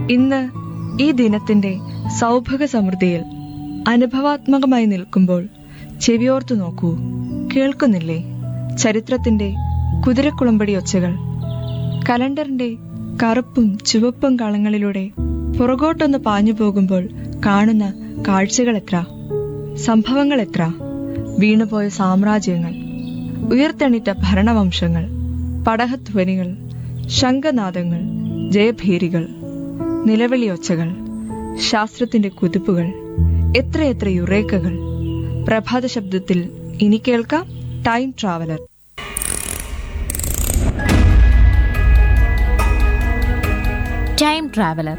ഇന്ന് ഈ ദിനത്തിന്റെ സൗഭഗ സമൃദ്ധിയിൽ അനുഭവാത്മകമായി നിൽക്കുമ്പോൾ ചെവിയോർത്തു നോക്കൂ കേൾക്കുന്നില്ലേ ചരിത്രത്തിന്റെ കുതിരക്കുളമ്പടി ഒച്ചകൾ കലണ്ടറിന്റെ കറുപ്പും ചുവപ്പും കളങ്ങളിലൂടെ പുറകോട്ടൊന്ന് പാഞ്ഞു പോകുമ്പോൾ കാണുന്ന കാഴ്ചകൾ എത്ര സംഭവങ്ങൾ എത്ര വീണുപോയ സാമ്രാജ്യങ്ങൾ ഉയർത്തെണീറ്റ ഭരണവംശങ്ങൾ പടഹധ്വനികൾ ശംഖനാദങ്ങൾ ജയഭീരികൾ നിലവിളിയൊച്ചകൾ ശാസ്ത്രത്തിന്റെ കുതിപ്പുകൾ എത്രയെത്ര യുറേക്കകൾ പ്രഭാത ശബ്ദത്തിൽ ഇനി കേൾക്കാം ടൈം ട്രാവലർ ടൈം ട്രാവലർ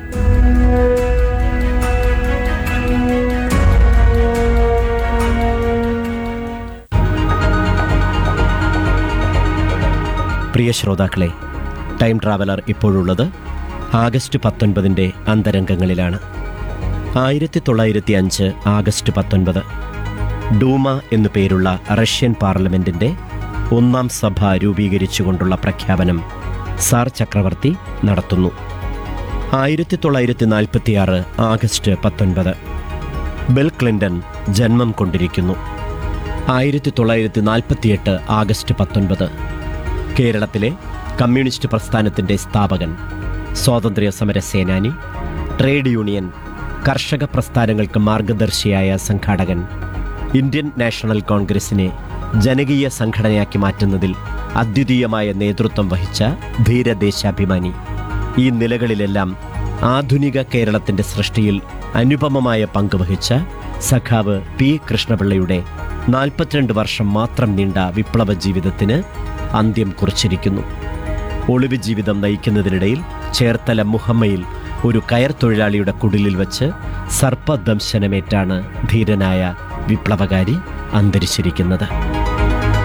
പ്രിയ ശ്രോതാക്കളെ ടൈം ട്രാവലർ ഇപ്പോഴുള്ളത് ആഗസ്റ്റ് പത്തൊൻപതിൻ്റെ അന്തരംഗങ്ങളിലാണ് ആയിരത്തി തൊള്ളായിരത്തി അഞ്ച് ആഗസ്റ്റ് പത്തൊൻപത് ഡൂമ എന്നു പേരുള്ള റഷ്യൻ പാർലമെന്റിന്റെ ഒന്നാം സഭ രൂപീകരിച്ചുകൊണ്ടുള്ള പ്രഖ്യാപനം സാർ ചക്രവർത്തി നടത്തുന്നു ആയിരത്തി തൊള്ളായിരത്തി നാൽപ്പത്തിയാറ് ആഗസ്റ്റ് പത്തൊൻപത് ബിൽ ക്ലിന്റൺ ജന്മം കൊണ്ടിരിക്കുന്നു ആയിരത്തി തൊള്ളായിരത്തി നാൽപ്പത്തിയെട്ട് ആഗസ്റ്റ് പത്തൊൻപത് കേരളത്തിലെ കമ്മ്യൂണിസ്റ്റ് പ്രസ്ഥാനത്തിന്റെ സ്ഥാപകൻ സ്വാതന്ത്ര്യ സമര സേനാനി ട്രേഡ് യൂണിയൻ കർഷക പ്രസ്ഥാനങ്ങൾക്ക് മാർഗദർശിയായ സംഘാടകൻ ഇന്ത്യൻ നാഷണൽ കോൺഗ്രസിനെ ജനകീയ സംഘടനയാക്കി മാറ്റുന്നതിൽ അദ്വിതീയമായ നേതൃത്വം വഹിച്ച ധീരദേശാഭിമാനി ഈ നിലകളിലെല്ലാം ആധുനിക കേരളത്തിന്റെ സൃഷ്ടിയിൽ അനുപമമായ പങ്കുവഹിച്ച സഖാവ് പി കൃഷ്ണപിള്ളയുടെ നാൽപ്പത്തിരണ്ട് വർഷം മാത്രം നീണ്ട വിപ്ലവ ജീവിതത്തിന് അന്ത്യം കുറിച്ചിരിക്കുന്നു ഒളിവ് ജീവിതം നയിക്കുന്നതിനിടയിൽ ചേർത്തല മുഹമ്മയിൽ ഒരു കയർ തൊഴിലാളിയുടെ കുടിലിൽ വച്ച് സർപ്പദംശനമേറ്റാണ് ധീരനായ വിപ്ലവകാരി അന്തരിച്ചിരിക്കുന്നത്